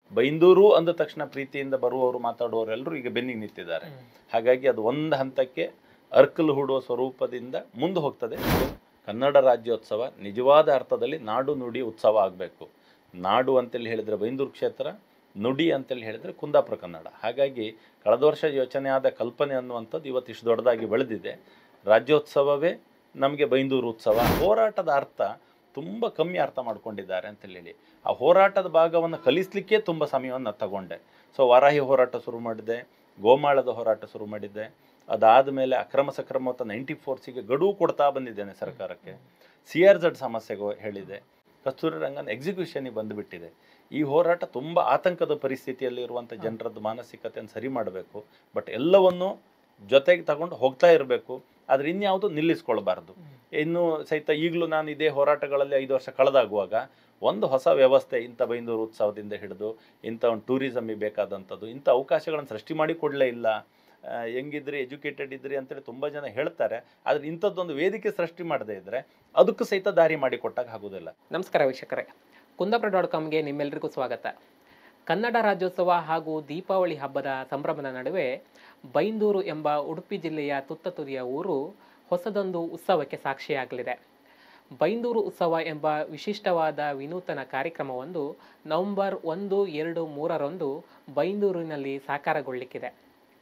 ಬೈಂದೂರು ಅಂದ ತಕ್ಷಣ ಪ್ರೀತಿಯಿಂದ ಬರುವವರು ಮಾತಾಡುವವರೆಲ್ಲರೂ ಈಗ ಬೆನ್ನಿಗೆ ನಿಂತಿದ್ದಾರೆ ಹಾಗಾಗಿ ಅದು ಒಂದು ಹಂತಕ್ಕೆ ಅರ್ಕಲ್ ಹೂಡುವ ಸ್ವರೂಪದಿಂದ ಮುಂದೆ ಹೋಗ್ತದೆ ಇದು ಕನ್ನಡ ರಾಜ್ಯೋತ್ಸವ ನಿಜವಾದ ಅರ್ಥದಲ್ಲಿ ನಾಡು ನುಡಿ ಉತ್ಸವ ಆಗಬೇಕು ನಾಡು ಅಂತೇಳಿ ಹೇಳಿದರೆ ಬೈಂದೂರು ಕ್ಷೇತ್ರ ನುಡಿ ಅಂತೇಳಿ ಹೇಳಿದರೆ ಕುಂದಾಪುರ ಕನ್ನಡ ಹಾಗಾಗಿ ಕಳೆದ ವರ್ಷ ಯೋಚನೆ ಆದ ಕಲ್ಪನೆ ಅನ್ನುವಂಥದ್ದು ಇವತ್ತು ಇಷ್ಟು ದೊಡ್ಡದಾಗಿ ಬೆಳೆದಿದೆ ರಾಜ್ಯೋತ್ಸವವೇ ನಮಗೆ ಬೈಂದೂರು ಉತ್ಸವ ಹೋರಾಟದ ಅರ್ಥ ತುಂಬ ಕಮ್ಮಿ ಅರ್ಥ ಮಾಡ್ಕೊಂಡಿದ್ದಾರೆ ಅಂತೇಳಿ ಹೇಳಿ ಆ ಹೋರಾಟದ ಭಾಗವನ್ನು ಕಲಿಸ್ಲಿಕ್ಕೆ ತುಂಬ ಸಮಯವನ್ನು ತಗೊಂಡೆ ಸೊ ವಾರಾಹಿ ಹೋರಾಟ ಶುರು ಮಾಡಿದೆ ಗೋಮಾಳದ ಹೋರಾಟ ಶುರು ಮಾಡಿದ್ದೆ ಅದಾದ ಮೇಲೆ ಅಕ್ರಮ ಸಕ್ರಮ ಮತ್ತು ನೈಂಟಿ ಫೋರ್ಸಿಗೆ ಗಡುವು ಕೊಡ್ತಾ ಬಂದಿದ್ದೇನೆ ಸರ್ಕಾರಕ್ಕೆ ಸಿ ಆರ್ ಜಡ್ ಸಮಸ್ಯೆಗೂ ಹೇಳಿದೆ ಕಸ್ತೂರಿ ರಂಗನ್ ಎಕ್ಸಿಕ್ಯೂಷನಿಗೆ ಬಂದುಬಿಟ್ಟಿದೆ ಈ ಹೋರಾಟ ತುಂಬ ಆತಂಕದ ಪರಿಸ್ಥಿತಿಯಲ್ಲಿರುವಂಥ ಜನರದ್ದು ಮಾನಸಿಕತೆಯನ್ನು ಸರಿ ಮಾಡಬೇಕು ಬಟ್ ಎಲ್ಲವನ್ನು ಜೊತೆಗೆ ತಗೊಂಡು ಹೋಗ್ತಾ ಇರಬೇಕು ಆದರೆ ಇನ್ಯಾವುದು ನಿಲ್ಲಿಸ್ಕೊಳ್ಬಾರ್ದು ಇನ್ನು ಸಹಿತ ಈಗಲೂ ನಾನು ಇದೇ ಹೋರಾಟಗಳಲ್ಲಿ ಐದು ವರ್ಷ ಕಳೆದಾಗುವಾಗ ಒಂದು ಹೊಸ ವ್ಯವಸ್ಥೆ ಇಂಥ ಬೈಂದೂರು ಉತ್ಸವದಿಂದ ಹಿಡಿದು ಇಂಥ ಒಂದು ಟೂರಿಸಮಿಗೆ ಬೇಕಾದಂಥದ್ದು ಇಂಥ ಅವಕಾಶಗಳನ್ನು ಸೃಷ್ಟಿ ಮಾಡಿ ಕೊಡಲೇ ಇಲ್ಲ ಆ, ಹೆಂಗಿದ್ರಿ ಎಜುಕೇಟೆಡ್ ಇದ್ರಿ ಅಂತೇಳಿ ತುಂಬ ಜನ ಹೇಳ್ತಾರೆ ಆದರೆ ಇಂಥದ್ದೊಂದು ವೇದಿಕೆ ಸೃಷ್ಟಿ ಮಾಡದೇ ಇದ್ದರೆ ಅದಕ್ಕೂ ಸಹಿತ ದಾರಿ ಮಾಡಿ ಕೊಟ್ಟಾಗ ಆಗೋದಿಲ್ಲ ನಮಸ್ಕಾರ ವೀಕ್ಷಕರೇ ಕುಂದಾಪುರ ಡಾಟ್ ಕಾಮ್ಗೆ ನಿಮ್ಮೆಲ್ಲರಿಗೂ ಸ್ವಾಗತ ಕನ್ನಡ ರಾಜ್ಯೋತ್ಸವ ಹಾಗೂ ದೀಪಾವಳಿ ಹಬ್ಬದ ಸಂಭ್ರಮದ ನಡುವೆ ಬೈಂದೂರು ಎಂಬ ಉಡುಪಿ ಜಿಲ್ಲೆಯ ತುತ್ತ ತುದಿಯ ಊರು ಹೊಸದೊಂದು ಉತ್ಸವಕ್ಕೆ ಸಾಕ್ಷಿಯಾಗಲಿದೆ ಬೈಂದೂರು ಉತ್ಸವ ಎಂಬ ವಿಶಿಷ್ಟವಾದ ವಿನೂತನ ಕಾರ್ಯಕ್ರಮವೊಂದು ನವೆಂಬರ್ ಒಂದು ಎರಡು ಮೂರರಂದು ಬೈಂದೂರಿನಲ್ಲಿ ಸಾಕಾರಗೊಳ್ಳಿಕ್ಕಿದೆ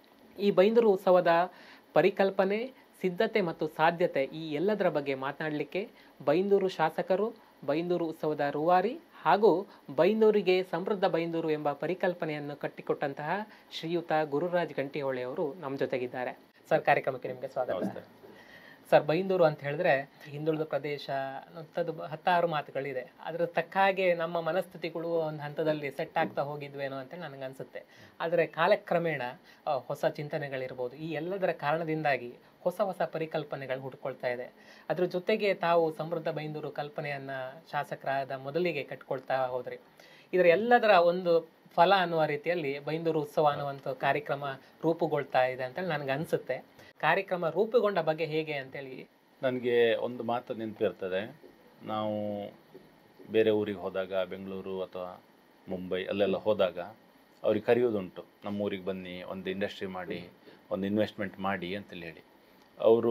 ಈ ಬೈಂದೂರು ಉತ್ಸವದ ಪರಿಕಲ್ಪನೆ ಸಿದ್ಧತೆ ಮತ್ತು ಸಾಧ್ಯತೆ ಈ ಎಲ್ಲದರ ಬಗ್ಗೆ ಮಾತನಾಡಲಿಕ್ಕೆ ಬೈಂದೂರು ಶಾಸಕರು ಬೈಂದೂರು ಉತ್ಸವದ ರೂವಾರಿ ಹಾಗೂ ಬೈಂದೂರಿಗೆ ಸಮೃದ್ಧ ಬೈಂದೂರು ಎಂಬ ಪರಿಕಲ್ಪನೆಯನ್ನು ಕಟ್ಟಿಕೊಟ್ಟಂತಹ ಶ್ರೀಯುತ ಗುರುರಾಜ್ ಗಂಟಿಹೊಳೆ ಅವರು ನಮ್ಮ ಜೊತೆಗಿದ್ದಾರೆ ಸರ್ ಕಾರ್ಯಕ್ರಮಕ್ಕೆ ನಿಮಗೆ ಸ್ವಾಗತ ನಮಸ್ತೆ ಸರ್ ಬೈಂದೂರು ಅಂತ ಹೇಳಿದ್ರೆ ಹಿಂದುಳಿದ ಪ್ರದೇಶ ಅಂಥದ್ದು ಹತ್ತಾರು ಮಾತುಗಳಿದೆ ಅದ್ರ ತಕ್ಕ ಹಾಗೆ ನಮ್ಮ ಮನಸ್ಥಿತಿಗಳು ಒಂದು ಹಂತದಲ್ಲಿ ಸೆಟ್ ಆಗ್ತಾ ಹೋಗಿದ್ವೇನೋ ಅಂತ ನನಗೆ ಅನ್ಸುತ್ತೆ ಆದರೆ ಕಾಲಕ್ರಮೇಣ ಆ, ಹೊಸ ಚಿಂತನೆಗಳಿರ್ಬೋದು ಈ ಎಲ್ಲದರ ಕಾರಣದಿಂದಾಗಿ ಹೊಸ ಹೊಸ ಪರಿಕಲ್ಪನೆಗಳು ಹುಟ್ಕೊಳ್ತಾ ಇದೆ ಅದ್ರ ಜೊತೆಗೆ ತಾವು ಸಮೃದ್ಧ ಬೈಂದೂರು ಕಲ್ಪನೆಯನ್ನ ಶಾಸಕರಾದ ಮೊದಲಿಗೆ ಕಟ್ಕೊಳ್ತಾ ಹೋದ್ರಿ ಇದರ ಎಲ್ಲದರ ಒಂದು ಫಲ ಅನ್ನುವ ರೀತಿಯಲ್ಲಿ ಬೈಂದೂರು ಉತ್ಸವ ಅನ್ನುವಂಥ ಕಾರ್ಯಕ್ರಮ ರೂಪುಗೊಳ್ತಾ ಇದೆ ಅಂತೇಳಿ ನನಗೆ ಅನ್ಸುತ್ತೆ ಕಾರ್ಯಕ್ರಮ ರೂಪುಗೊಂಡ ಬಗ್ಗೆ ಹೇಗೆ ಅಂತೇಳಿ ನನಗೆ ಒಂದು ಮಾತು ನೆನಪಿರ್ತದೆ ನಾವು ಬೇರೆ ಊರಿಗೆ ಹೋದಾಗ ಬೆಂಗಳೂರು ಅಥವಾ ಮುಂಬೈ ಅಲ್ಲೆಲ್ಲ ಹೋದಾಗ ಅವ್ರಿಗೆ ಕರೆಯೋದುಂಟು ನಮ್ಮ ಊರಿಗೆ ಬನ್ನಿ ಒಂದು ಇಂಡಸ್ಟ್ರಿ ಮಾಡಿ ಒಂದು ಇನ್ವೆಸ್ಟ್ಮೆಂಟ್ ಮಾಡಿ ಅಂತೇಳಿ ಹೇಳಿ ಅವರು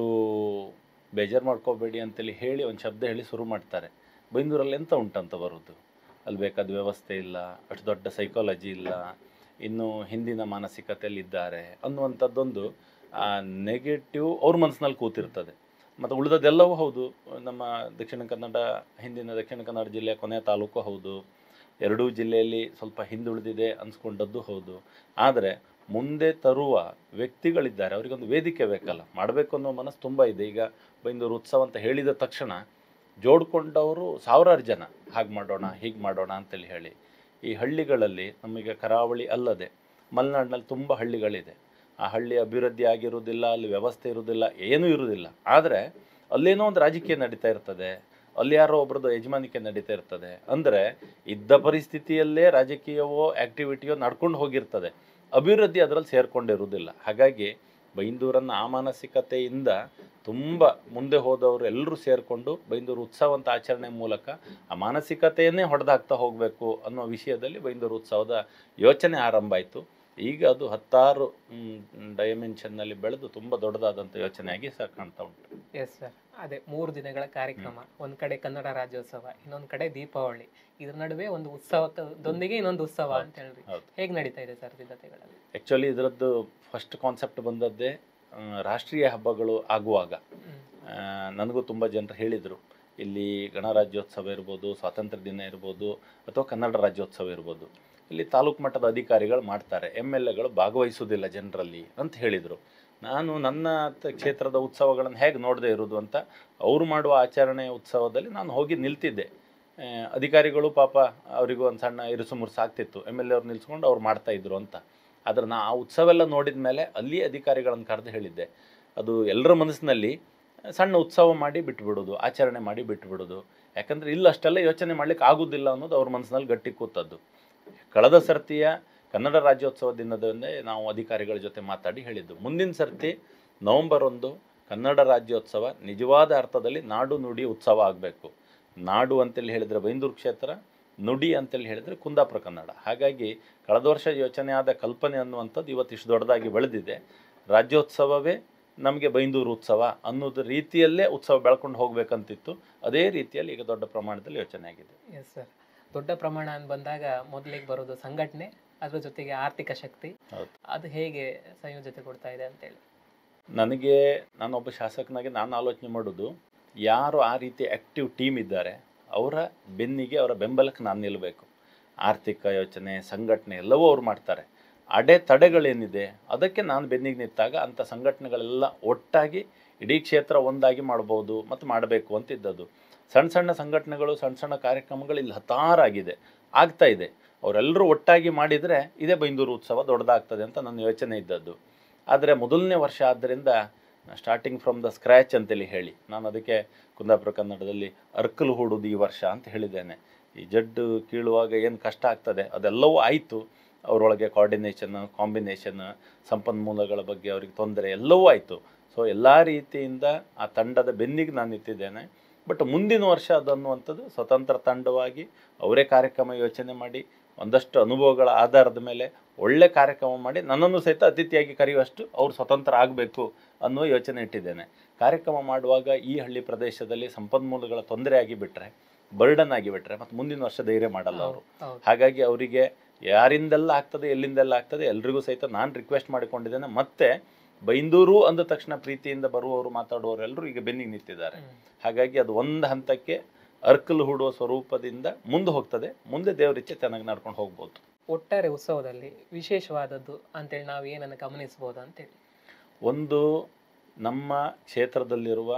ಬೇಜಾರು ಮಾಡ್ಕೋಬೇಡಿ ಅಂತೇಳಿ ಹೇಳಿ ಒಂದು ಶಬ್ದ ಹೇಳಿ ಶುರು ಮಾಡ್ತಾರೆ ಬೈಂದೂರಲ್ಲಿ ಎಂತ ಉಂಟಂತ ಬರೋದು ಅಲ್ಲಿ ಬೇಕಾದ ವ್ಯವಸ್ಥೆ ಇಲ್ಲ ಅಷ್ಟು ದೊಡ್ಡ ಸೈಕಾಲಜಿ ಇಲ್ಲ ಇನ್ನು ಹಿಂದಿನ ಮಾನಸಿಕತೆಯಲ್ಲಿ ಇದ್ದಾರೆ ಅನ್ನುವಂಥದ್ದೊಂದು ಆ ನೆಗೆಟಿವ್ ಅವ್ರ ಮನಸ್ಸಿನಲ್ಲಿ ಕೂತಿರ್ತದೆ ಮತ್ತು ಉಳಿದದ್ದೆಲ್ಲವೂ ಹೌದು ನಮ್ಮ ದಕ್ಷಿಣ ಕನ್ನಡ ಹಿಂದಿನ ದಕ್ಷಿಣ ಕನ್ನಡ ಜಿಲ್ಲೆಯ ಕೊನೆಯ ತಾಲೂಕು ಹೌದು ಎರಡೂ ಜಿಲ್ಲೆಯಲ್ಲಿ ಸ್ವಲ್ಪ ಹಿಂದುಳಿದಿದೆ ಅನ್ಸ್ಕೊಂಡದ್ದು ಹೌದು ಆದರೆ ಮುಂದೆ ತರುವ ವ್ಯಕ್ತಿಗಳಿದ್ದಾರೆ ಅವರಿಗೊಂದು ವೇದಿಕೆ ಬೇಕಲ್ಲ ಮಾಡಬೇಕು ಅನ್ನೋ ಮನಸ್ಸು ತುಂಬ ಇದೆ ಈಗ ಬೈಂದೂರು ಉತ್ಸವ ಅಂತ ಹೇಳಿದ ತಕ್ಷಣ ಜೋಡ್ಕೊಂಡವರು ಸಾವಿರಾರು ಜನ ಹಾಗೆ ಮಾಡೋಣ ಹೀಗೆ ಮಾಡೋಣ ಅಂತೇಳಿ ಹೇಳಿ ಈ ಹಳ್ಳಿಗಳಲ್ಲಿ ನಮಗೆ ಕರಾವಳಿ ಅಲ್ಲದೆ ಮಲೆನಾಡಿನಲ್ಲಿ ತುಂಬ ಹಳ್ಳಿಗಳಿದೆ ಆ ಹಳ್ಳಿ ಅಭಿವೃದ್ಧಿ ಆಗಿರುವುದಿಲ್ಲ ಅಲ್ಲಿ ವ್ಯವಸ್ಥೆ ಇರುವುದಿಲ್ಲ ಏನೂ ಇರುವುದಿಲ್ಲ ಆದರೆ ಅಲ್ಲೇನೋ ಒಂದು ರಾಜಕೀಯ ನಡೀತಾ ಇರ್ತದೆ ಅಲ್ಲಿ ಯಾರೋ ಒಬ್ರದ್ದು ಯಜಮಾನಿಕೆ ನಡೀತಾ ಇರ್ತದೆ ಅಂದರೆ ಇದ್ದ ಪರಿಸ್ಥಿತಿಯಲ್ಲೇ ರಾಜಕೀಯವೋ ಆ್ಯಕ್ಟಿವಿಟಿಯೋ ನಡ್ಕೊಂಡು ಹೋಗಿರ್ತದೆ ಅಭಿವೃದ್ಧಿ ಅದರಲ್ಲಿ ಸೇರ್ಕೊಂಡಿರುವುದಿಲ್ಲ ಹಾಗಾಗಿ ಬೈಂದೂರನ್ನು ಆ ಮಾನಸಿಕತೆಯಿಂದ ತುಂಬ ಮುಂದೆ ಹೋದವರು ಎಲ್ಲರೂ ಸೇರಿಕೊಂಡು ಬೈಂದೂರು ಉತ್ಸವ ಅಂತ ಆಚರಣೆ ಮೂಲಕ ಆ ಮಾನಸಿಕತೆಯನ್ನೇ ಹೊಡೆದಾಕ್ತಾ ಹೋಗಬೇಕು ಅನ್ನೋ ವಿಷಯದಲ್ಲಿ ಬೈಂದೂರು ಉತ್ಸವದ ಯೋಚನೆ ಆರಂಭ ಆಯಿತು ಈಗ ಅದು ಹತ್ತಾರು ಡೈಮೆನ್ಷನ್ನಲ್ಲಿ ಬೆಳೆದು ತುಂಬ ದೊಡ್ಡದಾದಂಥ ಯೋಚನೆಯಾಗಿ ಸಹ ಕಾಣ್ತಾ ಉಂಟು ಎಸ್ ಸರ್ ಅದೇ ಮೂರು ದಿನಗಳ ಕಾರ್ಯಕ್ರಮ ಒಂದ್ ಕಡೆ ಕನ್ನಡ ರಾಜ್ಯೋತ್ಸವ ಇನ್ನೊಂದ್ ಕಡೆ ದೀಪಾವಳಿ ಇದ್ರ ನಡುವೆ ಒಂದು ಉತ್ಸವದೊಂದಿಗೆ ಇನ್ನೊಂದು ಉತ್ಸವ ಅಂತ ಹೇಳ್ರಿ ಹೌದು ಹೇಗ್ ನಡೀತಾ ಇದೆ ಸರ್ ಸಿದ್ಧತೆಗಳಲ್ಲಿ ಆ್ಯಕ್ಚುಲಿ ಇದರದ್ದು ಫಸ್ಟ್ ಕಾನ್ಸೆಪ್ಟ್ ಬಂದದ್ದೇ ಆ, ರಾಷ್ಟ್ರೀಯ ಹಬ್ಬಗಳು ಆಗುವಾಗ ಹ್ಮ್. ಆ, ನನಗೂ ತುಂಬ ಜನರು ಹೇಳಿದರು ಇಲ್ಲಿ ಗಣರಾಜ್ಯೋತ್ಸವ ಇರ್ಬೋದು ಸ್ವಾತಂತ್ರ್ಯ ದಿನ ಇರ್ಬೋದು ಅಥವಾ ಕನ್ನಡ ರಾಜ್ಯೋತ್ಸವ ಇರ್ಬೋದು ಇಲ್ಲಿ ತಾಲೂಕು ಮಟ್ಟದ ಅಧಿಕಾರಿಗಳು ಮಾಡ್ತಾರೆ ಎಮ್ ಎಲ್ ಎಗಳು ಭಾಗವಹಿಸೋದಿಲ್ಲ ಜನರಲ್ಲಿ ಅಂತ ಹೇಳಿದರು ನಾನು ನನ್ನ ತ- ಕ್ಷೇತ್ರದ ಉತ್ಸವಗಳನ್ನು ಹೇಗೆ ನೋಡದೇ ಇರೋದು ಅಂತ ಅವರು ಮಾಡುವ ಆಚರಣೆ ಉತ್ಸವದಲ್ಲಿ ನಾನು ಹೋಗಿ ನಿಲ್ತಿದ್ದೆ ಆ, ಅಧಿಕಾರಿಗಳು ಪಾಪ ಅವರಿಗೂ ಒಂದು ಸಣ್ಣ ಇರುಸು ಮುರುಸು ಆಗ್ತಿತ್ತು ಎಮ್ ಎಲ್ ಎ ಅವ್ರು ನಿಲ್ಸ್ಕೊಂಡು ಅವ್ರು ಮಾಡ್ತಾಯಿದ್ರು ಅಂತ ಆದರೆ ನಾ ಆ ಉತ್ಸವ ಎಲ್ಲ ನೋಡಿದ ಮೇಲೆ ಅಲ್ಲಿ ಅಧಿಕಾರಿಗಳನ್ನು ಕರೆದು ಹೇಳಿದ್ದೆ ಅದು ಎಲ್ಲರ ಮನಸ್ಸಿನಲ್ಲಿ ಸಣ್ಣ ಉತ್ಸವ ಮಾಡಿ ಬಿಟ್ಬಿಡೋದು ಆಚರಣೆ ಮಾಡಿ ಬಿಟ್ಬಿಡೋದು ಯಾಕಂದರೆ ಇಲ್ಲಿ ಅಷ್ಟೆಲ್ಲ ಯೋಚನೆ ಮಾಡ್ಲಿಕ್ಕೆ ಆಗೋದಿಲ್ಲ ಅನ್ನೋದು ಅವ್ರ ಮನಸ್ಸಿನಲ್ಲಿ ಗಟ್ಟಿ ಕೂತದ್ದು ಕಳೆದ ಸರ್ತಿಯ ಕನ್ನಡ ರಾಜ್ಯೋತ್ಸವ ದಿನದಂದೇ ನಾವು ಅಧಿಕಾರಿಗಳ ಜೊತೆ ಮಾತಾಡಿ ಹೇಳಿದ್ದು ಮುಂದಿನ ಸರ್ತಿ ನವೆಂಬರ್ ಒಂದು ಕನ್ನಡ ರಾಜ್ಯೋತ್ಸವ ನಿಜವಾದ ಅರ್ಥದಲ್ಲಿ ನಾಡು ನುಡಿ ಉತ್ಸವ ಆಗಬೇಕು ನಾಡು ಅಂತೇಳಿ ಹೇಳಿದರೆ ಬೈಂದೂರು ಕ್ಷೇತ್ರ ನುಡಿ ಅಂತೇಳಿ ಹೇಳಿದರೆ ಕುಂದಾಪುರ ಕನ್ನಡ ಹಾಗಾಗಿ ಕಳೆದ ವರ್ಷ ಯೋಚನೆ ಆದ ಕಲ್ಪನೆ ಅನ್ನುವಂಥದ್ದು ಇವತ್ತು ಇಷ್ಟು ದೊಡ್ಡದಾಗಿ ಬೆಳೆದಿದೆ ರಾಜ್ಯೋತ್ಸವವೇ ನಮಗೆ ಬೈಂದೂರು ಉತ್ಸವ ಅನ್ನೋದು ರೀತಿಯಲ್ಲೇ ಉತ್ಸವ ಬೆಳ್ಕೊಂಡು ಹೋಗ್ಬೇಕಂತಿತ್ತು ಅದೇ ರೀತಿಯಲ್ಲಿ ಈಗ ದೊಡ್ಡ ಪ್ರಮಾಣದಲ್ಲಿ ಯೋಚನೆ ಆಗಿದೆ ಎಸ್ ಸರ್ ದೊಡ್ಡ ಪ್ರಮಾಣ ಅಂತ ಬಂದಾಗ ಮೊದಲಿಗೆ ಬರೋದು ಸಂಘಟನೆ ಅದ್ರ ಜೊತೆಗೆ ಆರ್ಥಿಕ ಶಕ್ತಿ ಹೌದು. ಅದು ಹೇಗೆ ಸಂಯೋಜತೆ ಕೊಡ್ತಾ ಇದೆ ಅಂತೇಳಿ ನನಗೆ ನಾನೊಬ್ಬ ಶಾಸಕನಾಗಿ ನಾನು ಆಲೋಚನೆ ಮಾಡೋದು ಯಾರು ಆ ರೀತಿ ಆ್ಯಕ್ಟಿವ್ ಟೀಮ್ ಇದ್ದಾರೆ ಅವರ ಬೆನ್ನಿಗೆ ಅವರ ಬೆಂಬಲಕ್ಕೆ ನಾನು ನಿಲ್ಲಬೇಕು ಆರ್ಥಿಕ ಯೋಚನೆ ಸಂಘಟನೆ ಎಲ್ಲವೂ ಅವ್ರು ಮಾಡ್ತಾರೆ ಅಡೆ ತಡೆಗಳೇನಿದೆ ಅದಕ್ಕೆ ನಾನು ಬೆನ್ನಿಗೆ ನಿಂತಾಗ ಅಂಥ ಸಂಘಟನೆಗಳೆಲ್ಲ ಒಟ್ಟಾಗಿ ಇಡೀ ಕ್ಷೇತ್ರ ಒಂದಾಗಿ ಮಾಡ್ಬೋದು ಮತ್ತು ಮಾಡಬೇಕು ಅಂತಿದ್ದದ್ದು ಸಣ್ಣ ಸಣ್ಣ ಸಂಘಟನೆಗಳು ಸಣ್ಣ ಸಣ್ಣ ಕಾರ್ಯಕ್ರಮಗಳು ಇಲ್ಲಿ ಹತ್ತಾರಾಗಿದೆ ಆಗ್ತಾ ಇದೆ ಅವರೆಲ್ಲರೂ ಒಟ್ಟಾಗಿ ಮಾಡಿದರೆ ಇದೇ ಬೈಂದೂರು ಉತ್ಸವ ದೊಡ್ಡದಾಗ್ತದೆ ಅಂತ ನನ್ನ ಯೋಚನೆ ಇದ್ದದ್ದು ಆದರೆ ಮೊದಲನೇ ವರ್ಷ ಆದ್ದರಿಂದ ಸ್ಟಾರ್ಟಿಂಗ್ ಫ್ರಮ್ ದ ಸ್ಕ್ರ್ಯಾಚ್ ಅಂತೇಳಿ ಹೇಳಿ ನಾನು ಅದಕ್ಕೆ ಕುಂದಾಪುರ ಕನ್ನಡದಲ್ಲಿ ಅರ್ಕಲು ಹೂಡುದು ಈ ವರ್ಷ ಅಂತ ಹೇಳಿದ್ದೇನೆ ಈ ಜಡ್ಡು ಕೀಳುವಾಗ ಏನು ಕಷ್ಟ ಆಗ್ತದೆ ಅದೆಲ್ಲವೂ ಆಯಿತು ಅವರೊಳಗೆ ಕೋಆರ್ಡಿನೇಷನ್ ಕಾಂಬಿನೇಷನ್ ಸಂಪನ್ಮೂಲಗಳ ಬಗ್ಗೆ ಅವರಿಗೆ ತೊಂದರೆ ಎಲ್ಲವೂ ಆಯಿತು ಸೊ ಎಲ್ಲ ರೀತಿಯಿಂದ ಆ ತಂಡದ ಬೆನ್ನಿಗೆ ನಾನು ನಿಂತಿದ್ದೇನೆ ಬಟ್ ಮುಂದಿನ ವರ್ಷ ಅದನ್ನುವಂಥದ್ದು ಸ್ವತಂತ್ರ ತಂಡವಾಗಿ ಅವರೇ ಕಾರ್ಯಕ್ರಮ ಯೋಚನೆ ಮಾಡಿ ಒಂದಷ್ಟು ಅನುಭವಗಳ ಆಧಾರದ ಮೇಲೆ ಒಳ್ಳೆ ಕಾರ್ಯಕ್ರಮ ಮಾಡಿ ನನ್ನನ್ನು ಸಹಿತ ಅತಿಥಿಯಾಗಿ ಕರೆಯುವಷ್ಟು ಅವ್ರು ಸ್ವತಂತ್ರ ಆಗಬೇಕು ಅನ್ನುವ ಯೋಚನೆ ಇಟ್ಟಿದ್ದೇನೆ ಕಾರ್ಯಕ್ರಮ ಮಾಡುವಾಗ ಈ ಹಳ್ಳಿ ಪ್ರದೇಶದಲ್ಲಿ ಸಂಪನ್ಮೂಲಗಳ ತೊಂದರೆ ಆಗಿಬಿಟ್ರೆ ಬರ್ಡನ್ ಆಗಿಬಿಟ್ರೆ ಮತ್ತು ಮುಂದಿನ ವರ್ಷ ಧೈರ್ಯ ಮಾಡಲ್ಲ ಅವರು ಹೌದು ಹಾಗಾಗಿ ಅವರಿಗೆ ಯಾರಿಂದೆಲ್ಲ ಆಗ್ತದೆ ಎಲ್ಲಿಂದೆಲ್ಲ ಆಗ್ತದೆ ಎಲ್ರಿಗೂ ಸಹಿತ ನಾನು ರಿಕ್ವೆಸ್ಟ್ ಮಾಡಿಕೊಂಡಿದ್ದೇನೆ ಮತ್ತೆ ಬೈಂದೂರು ಅಂದ ತಕ್ಷಣ ಪ್ರೀತಿಯಿಂದ ಬರುವವರು ಮಾತಾಡುವವರೆಲ್ಲರೂ ಈಗ ಬೆನ್ನಿಗೆ ನಿಂತಿದ್ದಾರೆ ಹ್ಮ್. ಹಾಗಾಗಿ ಅದು ಒಂದು ಹಂತಕ್ಕೆ ಅರ್ಕಲ್ ಹೂಡುವ ಸ್ವರೂಪದಿಂದ ಮುಂದೆ ಹೋಗ್ತದೆ ಮುಂದೆ ದೇವರಿಚ್ಛೆ ಚೆನ್ನಾಗಿ ನಡ್ಕೊಂಡು ಹೋಗ್ಬೋದು ಒಟ್ಟಾರೆ ಉತ್ಸವದಲ್ಲಿ ವಿಶೇಷವಾದದ್ದು ಅಂತೇಳಿ ನಾವು ಏನನ್ನು ಗಮನಿಸ್ಬೋದು ಅಂತೇಳಿ ಒಂದು ನಮ್ಮ ಕ್ಷೇತ್ರದಲ್ಲಿರುವ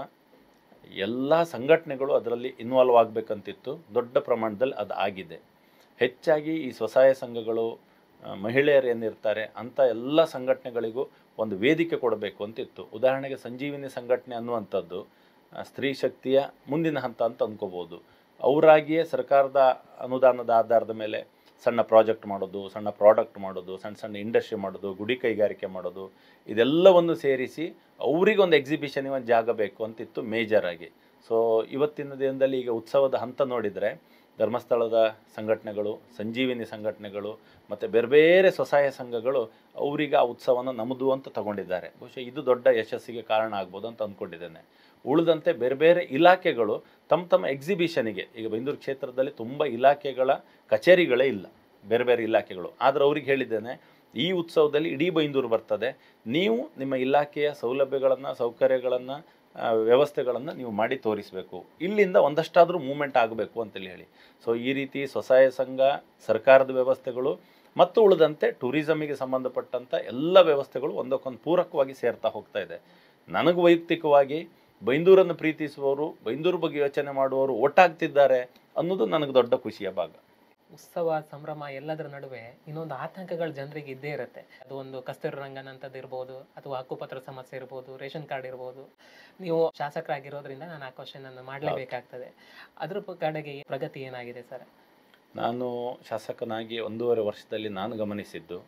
ಎಲ್ಲ ಸಂಘಟನೆಗಳು ಅದರಲ್ಲಿ ಇನ್ವಾಲ್ವ್ ಆಗಬೇಕಂತಿತ್ತು ದೊಡ್ಡ ಪ್ರಮಾಣದಲ್ಲಿ ಅದು ಆಗಿದೆ ಹೆಚ್ಚಾಗಿ ಈ ಸ್ವಸಹಾಯ ಸಂಘಗಳು ಆ, ಮಹಿಳೆಯರು ಏನಿರ್ತಾರೆ ಅಂಥ ಎಲ್ಲ ಸಂಘಟನೆಗಳಿಗೂ ಒಂದು ವೇದಿಕೆ ಕೊಡಬೇಕು ಅಂತಿತ್ತು ಉದಾಹರಣೆಗೆ ಸಂಜೀವಿನಿ ಸಂಘಟನೆ ಅನ್ನುವಂಥದ್ದು ಆ, ಸ್ತ್ರೀ ಶಕ್ತಿಯ ಮುಂದಿನ ಹಂತ ಅಂತ ಅಂದ್ಕೋಬೋದು ಅವರಾಗಿಯೇ ಸರ್ಕಾರದ ಅನುದಾನದ ಆಧಾರದ ಮೇಲೆ ಸಣ್ಣ ಪ್ರಾಜೆಕ್ಟ್ ಮಾಡೋದು ಸಣ್ಣ ಪ್ರಾಡಕ್ಟ್ ಮಾಡೋದು ಸಣ್ಣ ಸಣ್ಣ ಇಂಡಸ್ಟ್ರಿ ಮಾಡೋದು ಗುಡಿ ಕೈಗಾರಿಕೆ ಮಾಡೋದು ಇದೆಲ್ಲವನ್ನು ಸೇರಿಸಿ ಅವರಿಗೆ ಒಂದು ಎಕ್ಸಿಬಿಷನ್ ಒಂದು ಜಾಗ ಬೇಕು ಅಂತಿತ್ತು ಮೇಜರ್ ಆಗಿ ಸೊ ಇವತ್ತಿನ ದಿನದಲ್ಲಿ ಈಗ ಉತ್ಸವದ ಹಂತ ನೋಡಿದರೆ ಧರ್ಮಸ್ಥಳದ ಸಂಘಟನೆಗಳು ಸಂಜೀವಿನಿ ಸಂಘಟನೆಗಳು ಮತ್ತು ಬೇರೆ ಬೇರೆ ಸ್ವಸಹಾಯ ಸಂಘಗಳು ಅವರಿಗೆ ಆ ಉತ್ಸವನ ನಮ್ಮದು ಅಂತ ತಗೊಂಡಿದ್ದಾರೆ ಬಹುಶಃ ಇದು ದೊಡ್ಡ ಯಶಸ್ಸಿಗೆ ಕಾರಣ ಆಗ್ಬೋದು ಅಂತ ಅಂದ್ಕೊಂಡಿದ್ದೇನೆ ಉಳಿದಂತೆ ಬೇರೆ ಬೇರೆ ಇಲಾಖೆಗಳು ತಮ್ಮ ತಮ್ಮ ಎಕ್ಸಿಬಿಷನಿಗೆ ಈಗ ಬೈಂದೂರು ಕ್ಷೇತ್ರದಲ್ಲಿ ತುಂಬ ಇಲಾಖೆಗಳ ಕಚೇರಿಗಳೇ ಇಲ್ಲ ಬೇರೆ ಬೇರೆ ಇಲಾಖೆಗಳು ಆದರೆ ಅವ್ರಿಗೆ ಹೇಳಿದ್ದೇನೆ ಈ ಉತ್ಸವದಲ್ಲಿ ಇಡೀ ಬೈಂದೂರು ಬರ್ತದೆ ನೀವು ನಿಮ್ಮ ಇಲಾಖೆಯ ಸೌಲಭ್ಯಗಳನ್ನು ಸೌಕರ್ಯಗಳನ್ನು ವ್ಯವಸ್ಥೆಗಳನ್ನು ನೀವು ಮಾಡಿ ತೋರಿಸಬೇಕು ಇಲ್ಲಿಂದ ಒಂದಷ್ಟಾದರೂ ಮೂಮೆಂಟ್ ಆಗಬೇಕು ಅಂತೇಳಿ ಹೇಳಿ ಸೊ ಈ ರೀತಿ ಸ್ವಸಹಾಯ ಸಂಘ ಸರ್ಕಾರದ ವ್ಯವಸ್ಥೆಗಳು ಮತ್ತು ಉಳಿದಂತೆ ಟೂರಿಸಮಿಗೆ ಸಂಬಂಧಪಟ್ಟಂಥ ಎಲ್ಲ ವ್ಯವಸ್ಥೆಗಳು ಒಂದಕ್ಕೊಂದು ಪೂರಕವಾಗಿ ಸೇರ್ತಾ ಹೋಗ್ತಾ ಇದೆ ನನಗೆ ವೈಯಕ್ತಿಕವಾಗಿ ಬೈಂದೂರನ್ನು ಪ್ರೀತಿಸುವವರು ಬೈಂದೂರು ಬಗ್ಗೆ ಯೋಚನೆ ಮಾಡುವವರು ಒಟ್ಟಾಗ್ತಿದ್ದಾರೆ ಅನ್ನೋದು ನನಗೆ ದೊಡ್ಡ ಖುಷಿಯ ಭಾಗ ಉತ್ಸವ ಸಂಭ್ರಮ ಎಲ್ಲದರ ನಡುವೆ ಇನ್ನೊಂದು ಆತಂಕಗಳು ಜನರಿಗೆ ಇದ್ದೇ ಇರುತ್ತೆ ಅದು ಒಂದು ಕಸ್ತೂರಿ ರಂಗನ್ ಅಂತದ್ದು ಇರ್ಬೋದು ಅಥವಾ ಹಕ್ಕುಪತ್ರ ಸಮಸ್ಯೆ ಇರ್ಬೋದು ರೇಷನ್ ಕಾರ್ಡ್ ಇರ್ಬೋದು ನೀವು ಶಾಸಕರಾಗಿರೋದ್ರಿಂದ ನಾನು ಆ ಕ್ವಶನ್ ಅನ್ನು ಮಾಡಲೇಬೇಕಾಗ್ತದೆ ಅದ್ರ ಪ- ಕಡೆಗೆ ಪ್ರಗತಿ ಏನಾಗಿದೆ ಸರ್ ನಾನು ಶಾಸಕನಾಗಿ ಒಂದೂವರೆ ವರ್ಷದಲ್ಲಿ ನಾನು ಗಮನಿಸಿದ್ದು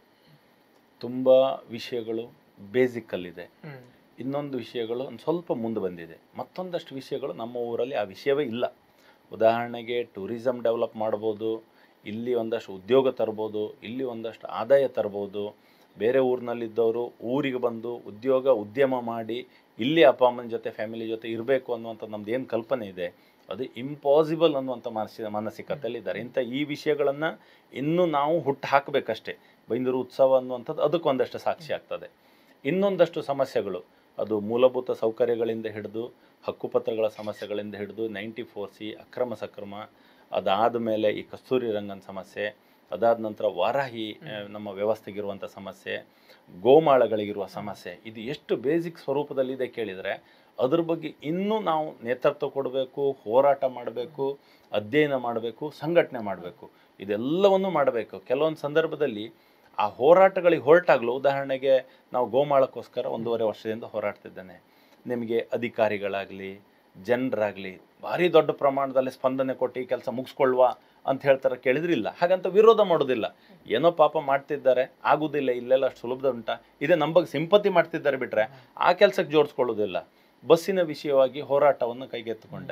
ತುಂಬ ವಿಷಯಗಳು ಬೇಸಿಕ್ಕಲ್ಲಿದೆ ಹ್ಮ್ ಇನ್ನೊಂದು ವಿಷಯಗಳು ಒಂದು ಸ್ವಲ್ಪ ಮುಂದೆ ಬಂದಿದೆ ಮತ್ತೊಂದಷ್ಟು ವಿಷಯಗಳು ನಮ್ಮ ಊರಲ್ಲಿ ಆ ವಿಷಯವೇ ಇಲ್ಲ ಉದಾಹರಣೆಗೆ ಟೂರಿಸಮ್ ಡೆವಲಪ್ ಮಾಡ್ಬೋದು ಇಲ್ಲಿ ಒಂದಷ್ಟು ಉದ್ಯೋಗ ತರ್ಬೋದು ಇಲ್ಲಿ ಒಂದಷ್ಟು ಆದಾಯ ತರ್ಬೋದು ಬೇರೆ ಊರಿನಲ್ಲಿದ್ದವರು ಊರಿಗೆ ಬಂದು ಉದ್ಯೋಗ ಉದ್ಯಮ ಮಾಡಿ ಇಲ್ಲಿ ಅಪ್ಪ ಅಮ್ಮನ ಜೊತೆ ಫ್ಯಾಮಿಲಿ ಜೊತೆ ಇರಬೇಕು ಅನ್ನುವಂಥ ನಮ್ದು ಏನು ಕಲ್ಪನೆ ಇದೆ ಅದು ಇಂಪಾಸಿಬಲ್ ಅನ್ನುವಂಥ ಮಾನಸಿ ಮಾನಸಿಕತೆಯಲ್ಲಿದ್ದಾರೆ ಇಂಥ ಈ ವಿಷಯಗಳನ್ನು ಇನ್ನೂ ನಾವು ಹುಟ್ಟು ಹಾಕಬೇಕಷ್ಟೇ ಬೈಂದೂರು ಉತ್ಸವ ಅನ್ನುವಂಥದ್ದು ಅದಕ್ಕೊಂದಷ್ಟು ಸಾಕ್ಷಿ ಆಗ್ತದೆ ಇನ್ನೊಂದಷ್ಟು ಸಮಸ್ಯೆಗಳು ಅದು ಮೂಲಭೂತ ಸೌಕರ್ಯಗಳಿಂದ ಹಿಡಿದು ಹಕ್ಕುಪತ್ರಗಳ ಸಮಸ್ಯೆಗಳಿಂದ ಹಿಡಿದು ನೈಂಟಿ ಫೋರ್ ಸಿ ಅಕ್ರಮ ಸಕ್ರಮ ಅದಾದ ಮೇಲೆ ಈ ಕಸ್ತೂರಿ ರಂಗನ್ ಸಮಸ್ಯೆ ಅದಾದ ನಂತರ ವಾರಾಹಿ ಆ, ನಮ್ಮ ವ್ಯವಸ್ಥೆಗಿರುವಂಥ ಸಮಸ್ಯೆ ಗೋಮಾಳಗಳಿಗಿರುವ ಸಮಸ್ಯೆ ಇದು ಎಷ್ಟು ಬೇಸಿಕ್ ಸ್ವರೂಪದಲ್ಲಿದೆ ಕೇಳಿದರೆ ಅದ್ರ ಬಗ್ಗೆ ಇನ್ನೂ ನಾವು ನೇತೃತ್ವ ಕೊಡಬೇಕು ಹೋರಾಟ ಮಾಡಬೇಕು ಅಧ್ಯಯನ ಮಾಡಬೇಕು ಸಂಘಟನೆ ಮಾಡಬೇಕು ಇದೆಲ್ಲವನ್ನು ಮಾಡಬೇಕು ಕೆಲವೊಂದು ಸಂದರ್ಭದಲ್ಲಿ ಆ ಹೋರಾಟಗಳಿಗೆ ಹೊರಟಾಗಲೂ ಉದಾಹರಣೆಗೆ ನಾವು ಗೋಮಾಳಕ್ಕೋಸ್ಕರ ಒಂದೂವರೆ ವರ್ಷದಿಂದ ಹೋರಾಡ್ತಿದ್ದೇನೆ ನಿಮಗೆ ಅಧಿಕಾರಿಗಳಾಗಲಿ ಜನರಾಗಲಿ ಭಾರಿ ದೊಡ್ಡ ಪ್ರಮಾಣದಲ್ಲಿ ಸ್ಪಂದನೆ ಕೊಟ್ಟು ಈ ಕೆಲಸ ಮುಗಿಸ್ಕೊಳ್ವಾ ಅಂತ ಹೇಳ್ತಾರೆ ಕೇಳಿದ್ರಿಲ್ಲ ಹಾಗಂತ ವಿರೋಧ ಮಾಡೋದಿಲ್ಲ ಏನೋ ಪಾಪ ಮಾಡ್ತಿದ್ದಾರೆ ಆಗುದಿಲ್ಲ ಇಲ್ಲೆಲ್ಲ ಅಷ್ಟು ಸುಲಭದ ಉಂಟ ಇದೇ ನಮ್ಮ ಬಗ್ಗೆ ಸಿಂಪತಿ ಮಾಡ್ತಿದ್ದಾರೆ ಬಿಟ್ರೆ ಆ ಕೆಲಸಕ್ಕೆ ಜೋಡಿಸ್ಕೊಳ್ಳೋದಿಲ್ಲ ಬಸ್ಸಿನ ವಿಷಯವಾಗಿ ಹೋರಾಟವನ್ನು ಕೈಗೆತ್ತಿಕೊಂಡೆ